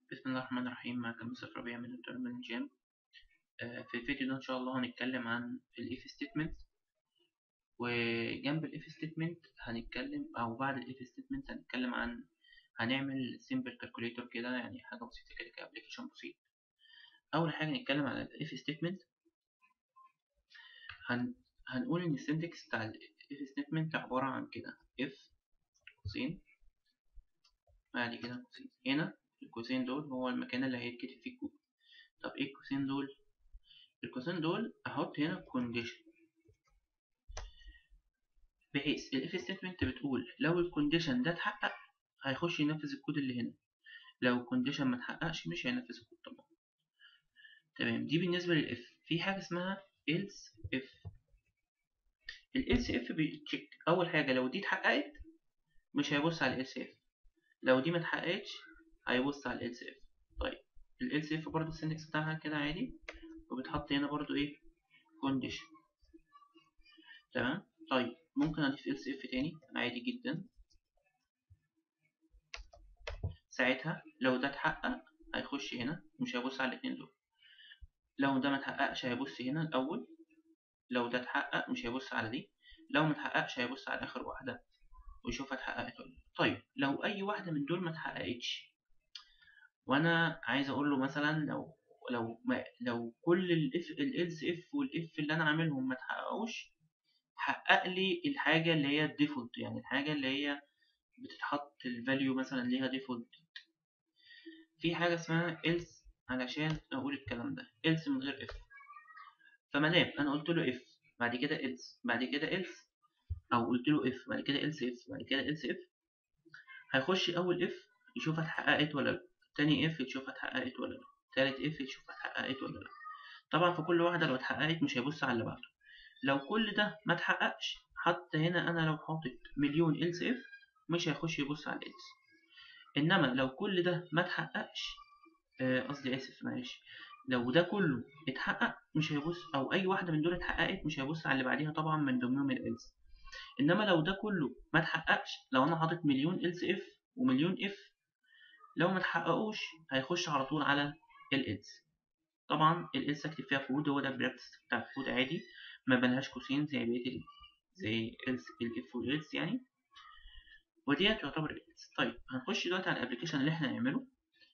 بسم الله الرحمن الرحيم معكم يوسف ربيع من الترمين جيم في الفيديو ده إن شاء الله هنتكلم عن ال if statement وجنب ال if statement هنتكلم أو بعد ال if statement هنتكلم عن هنعمل simple calculator كده يعني حاجة بسيطة كده كأبليكيشن بسيط أول حاجة نتكلم عن ال if statement هن... هنقول إن السنتكس بتاع ال if statement عبارة عن كده if قوسين بعد كده قوسين هنا القوسين دول هو المكان اللي هيتكتب فيه الكود طب ايه القوسين دول القوسين دول احط هنا condition بحيث الاف ستيتمنت بتقول لو الكونديشن ده اتحقق هيخش ينفذ الكود اللي هنا لو الكونديشن ما اتحققش مش هينفذ الكود طبعا تمام دي بالنسبه للاف في حاجه اسمها else if ال else if بيتشيك اول حاجه لو دي اتحققت مش هيبص على ال else if لو دي ما اتحققتش هيبص على ال else if طيب ال else if برضه السنتكس بتاعها كده عادي وبتحط هنا برضه ايه condition تمام طيب ممكن اضيف else if تاني عادي جدا ساعتها لو ده اتحقق هيخش هنا مش هيبص على الاتنين دول لو ده ما اتحققش هيبص هنا الاول لو ده اتحقق مش هيبص على دي لو ما اتحققش هيبص على اخر واحده ويشوفها اتحققت ولا طيب لو اي واحده من دول ما اتحققتش وانا عايز اقول له مثلا لو لو ما لو كل الاف الالس اف والاف اللي انا عاملهم ما اتحققوش حقق لي الحاجه اللي هي الديفولت يعني الحاجه اللي هي بتتحط الفاليو مثلا ليها ديفولت في حاجه اسمها else علشان اقول الكلام ده else من غير if فمادام انا قلت له if بعد كده else بعد كده else او قلت له if بعد كده else if بعد كده else if هيخش اول if يشوفها اتحققت ولا لا تاني if يشوفها اتحققت ولا لا تالت if يشوفها اتحققت ولا لا طبعا في كل واحده لو اتحققت مش هيبص على اللي بعده لو كل ده ما اتحققش حتى هنا انا لو حاطط مليون else if مش هيخش يبص على else انما لو كل ده ما اتحققش قصدي آه اسف معلش لو ده كله اتحقق مش هيبص او اي واحده من دول اتحققت مش هيبص على اللي بعديها طبعا من ضمنهم الالس انما لو ده كله ما اتحققش لو انا حاطط مليون else if ومليون if لو ما اتحققوش هيخش على طول على الالس طبعا الالس اكتب فيها كود هو ده البراكتس بتاع الكود عادي ما بنهاش قوسين زي بقيه زي الس الاف والالس يعني وديت تعتبر الالس طيب هنخش دلوقتي على الابلكيشن اللي احنا هنعمله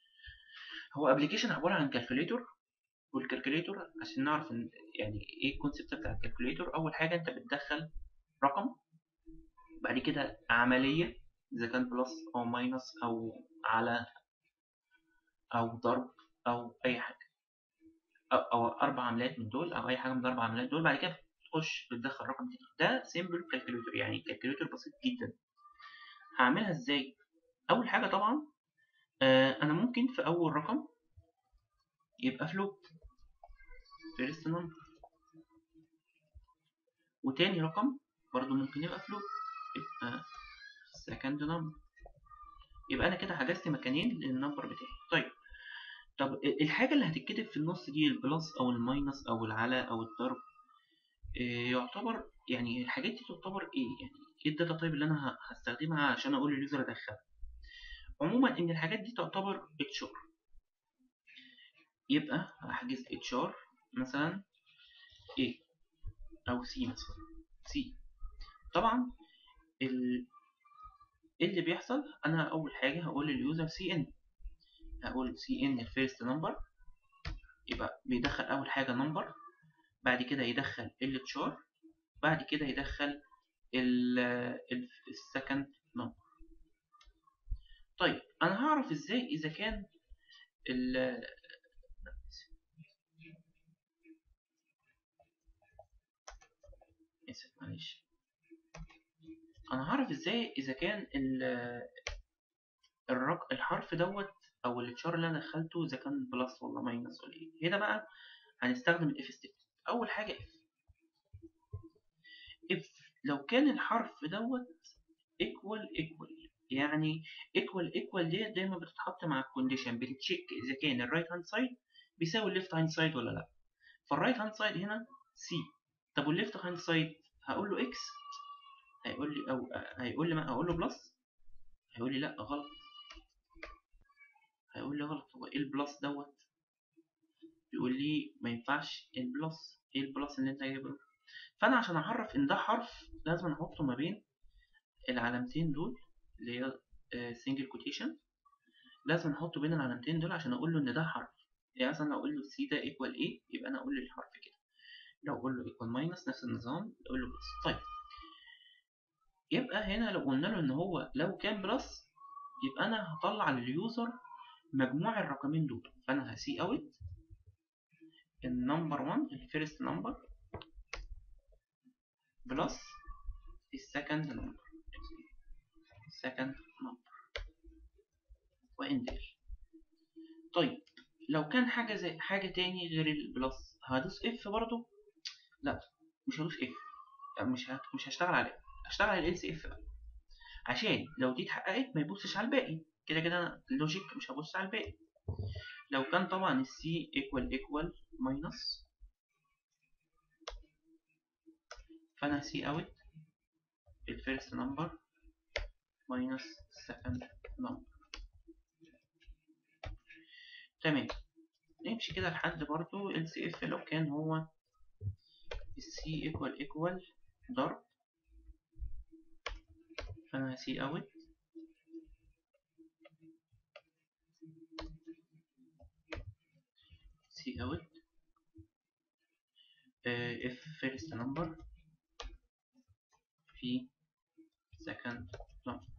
هو ابلكيشن عباره عن كالكوليتور والكالكوليتور عشان نعرف ان يعني ايه الكونسيبت بتاع الكالكوليتور اول حاجه انت بتدخل رقم بعد كده عمليه اذا كان بلس او ماينس او على او ضرب او اي حاجه أو, او اربع عمليات من دول او اي حاجه من الاربع عمليات دول بعد كده تخش بتدخل رقم تاني ده سيمبل كالكوليتور يعني كالكوليتور بسيط جدا هعملها ازاي اول حاجه طبعا آه انا ممكن في اول رقم يبقى فلوت فيرست نمبر وتاني رقم برضو ممكن يبقى فلوت يبقى سكند نمبر يبقى انا كده حجزت مكانين للنمبر بتاعي طيب طب الحاجه اللي هتتكتب في النص دي البلس او الماينس او العلى او الضرب آه يعتبر يعني الحاجات دي تعتبر ايه يعني ايه الداتا تايب اللي انا هستخدمها عشان اقول لليوزر ادخلها عموما ان الحاجات دي تعتبر اتشار يبقى هحجز اتشار مثلا A او C مثلا C طبعا ال... اللي بيحصل انا اول حاجه هقول لليوزر سي ان هقول سي ان الفيرست نمبر يبقى بيدخل اول حاجه نمبر بعد كده يدخل التشار بعد كده يدخل السكند نمبر طيب انا هعرف ازاي اذا كان ال اسف معلش انا هعرف ازاي اذا كان ال الرق... الحرف دوت او التشار اللي انا دخلته اذا كان بلس ولا ماينس ولا ايه هنا بقى هنستخدم الاف ستيتمنت اول حاجه اف اف لو كان الحرف دوت ايكوال ايكوال يعني ايكوال ايكوال ديت دايما بتتحط مع الكونديشن بتتشيك اذا كان الرايت هاند سايد بيساوي الليفت هاند سايد ولا لا فالرايت هاند سايد هنا سي طب والليفت هاند سايد هقول له اكس هيقول لي او هيقول لي ما اقول له بلس هيقول لي لا غلط هيقول هيقول لي غلط هو ايه البلس دوت بيقول لي ما ينفعش البلس ايه البلس اللي انت جايبه فانا عشان اعرف ان ده حرف لازم احطه ما بين العلامتين دول اللي هي سنجل كوتيشن لازم احطه بين العلامتين دول عشان اقول له ان ده حرف يعني مثلا لو اقول له سي ده ايكوال ايه يبقى انا اقول له الحرف كده لو اقول له ايكوال ماينس نفس النظام اقول له بلس طيب يبقى هنا لو قلنا له ان هو لو كان بلس يبقى انا هطلع لليوزر مجموع الرقمين دول فانا هسي اوت النمبر 1 الفيرست نمبر بلس السكند نمبر second number وانتر طيب لو كان حاجة زي حاجة تاني غير البلس هدوس اف برضو لا مش هدوس اف مش هت... مش هشتغل عليه هشتغل على ال اف بقى عشان لو دي اتحققت ما يبصش على الباقي كده كده انا اللوجيك مش هبص على الباقي لو كان طبعا السي ايكوال ايكوال ماينس فانا هسي اوت الفيرست نمبر minus second number تمام نمشي كده لحد برضو ال CF لو كان هو ال C equal equal ضرب فأنا C out C out uh, if first number في second number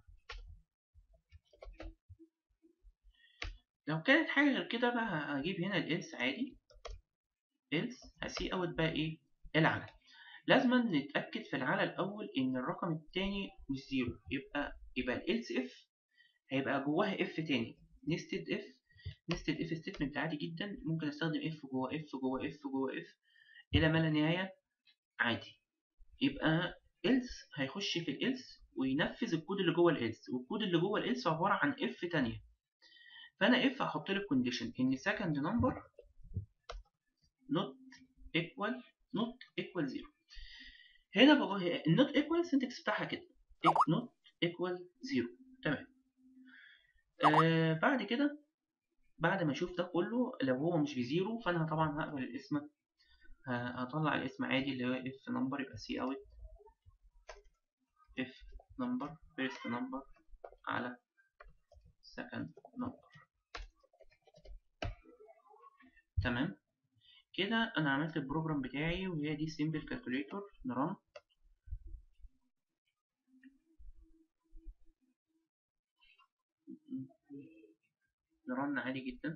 لو كانت حاجة غير كده بقى هجيب هنا الإلس عادي إلس هسي أوت بقى إيه العلى لازم نتأكد في العلى الأول إن الرقم التاني مش زيرو يبقى يبقى الإلس إف هيبقى جواها إف تاني نستد إف نستد إف ستيتمنت عادي جدا ممكن أستخدم إف جوا إف جوا إف جوا إف إلى ما لا نهاية عادي يبقى إلس هيخش في الإلس وينفذ الكود اللي جوه الإلس والكود اللي جوه الإلس عبارة عن إف تانية فانا اف هحط له كونديشن ان second number not equal not equal 0 هنا بقى النوت equal syntax بتاعها كده not equal 0 تمام آه بعد كده بعد ما اشوف ده كله لو هو مش بزيرو فانا طبعا هقبل الاسم هطلع الاسم عادي اللي هو اف نمبر يبقى سي اوت اف نمبر فيرست نمبر على second number تمام كده انا عملت البروجرام بتاعي وهي دي سيمبل كالكوليتور نران نرن عادي جدا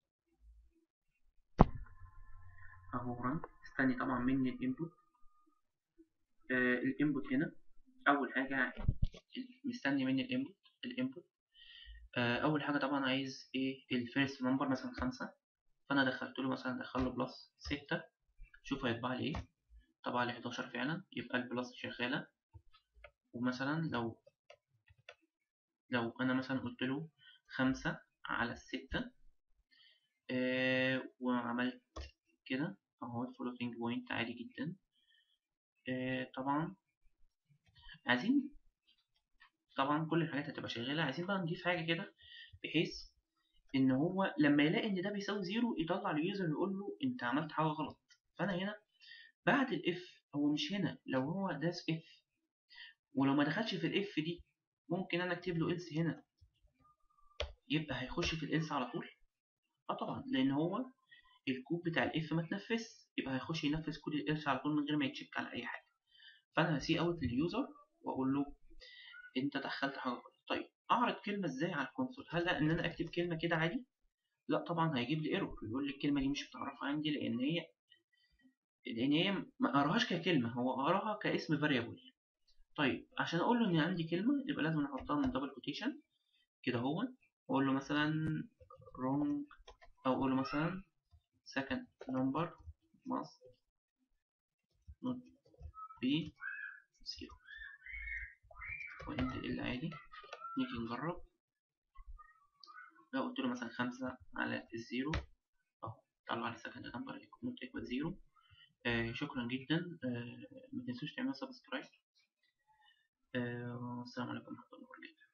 اهو رن استني طبعا مني الانبوت آه الانبوت هنا اول حاجه مستني مني الانبوت الانبوت آه اول حاجه طبعا عايز ايه الفيرست نمبر مثلا خمسة فانا دخلت له مثلا دخل له بلس ستة شوف هيطبع لي ايه طبع لي 11 فعلا يبقى البلس شغاله ومثلا لو لو انا مثلا قلت له خمسة على الستة آه وعملت كده اهو الفلوتنج بوينت عادي جدا آه طبعا عايزين طبعا كل الحاجات هتبقى شغالة عايزين بقى نضيف حاجة كده بحيث ان هو لما يلاقي ان ده بيساوي زيرو يطلع اليوزر يقول له انت عملت حاجة غلط فانا هنا بعد الاف هو مش هنا لو هو داس اف ولو ما دخلش في الاف دي ممكن انا اكتب له إلس هنا يبقى هيخش في الإلس على طول اه طبعا لان هو الكود بتاع الاف ما تنفذ يبقى هيخش ينفذ كود الإلس على طول من غير ما يتشيك على اي حاجه فانا هسي اوت لليوزر واقول له انت دخلت حاجه غلط طيب اعرض كلمه ازاي على الكونسول هل ان انا اكتب كلمه كده عادي لا طبعا هيجيب لي ايرور يقول لي الكلمه دي مش متعرفه عندي لان هي لان هي ما قراهاش ككلمه هو قراها كاسم فاريبل طيب عشان اقول له ان عندي كلمه يبقى لازم احطها من دبل كوتيشن كده هو واقول له مثلا wrong او اقول له مثلا second number must not be zero وانت ال عادي نيجي نجرب لو قلت له مثلا خمسة على الزيرو اهو طلع لي second number not equal zero آه شكرا جدا آه ما تنسوش تعملوا سبسكرايب آه والسلام عليكم ورحمة الله وبركاته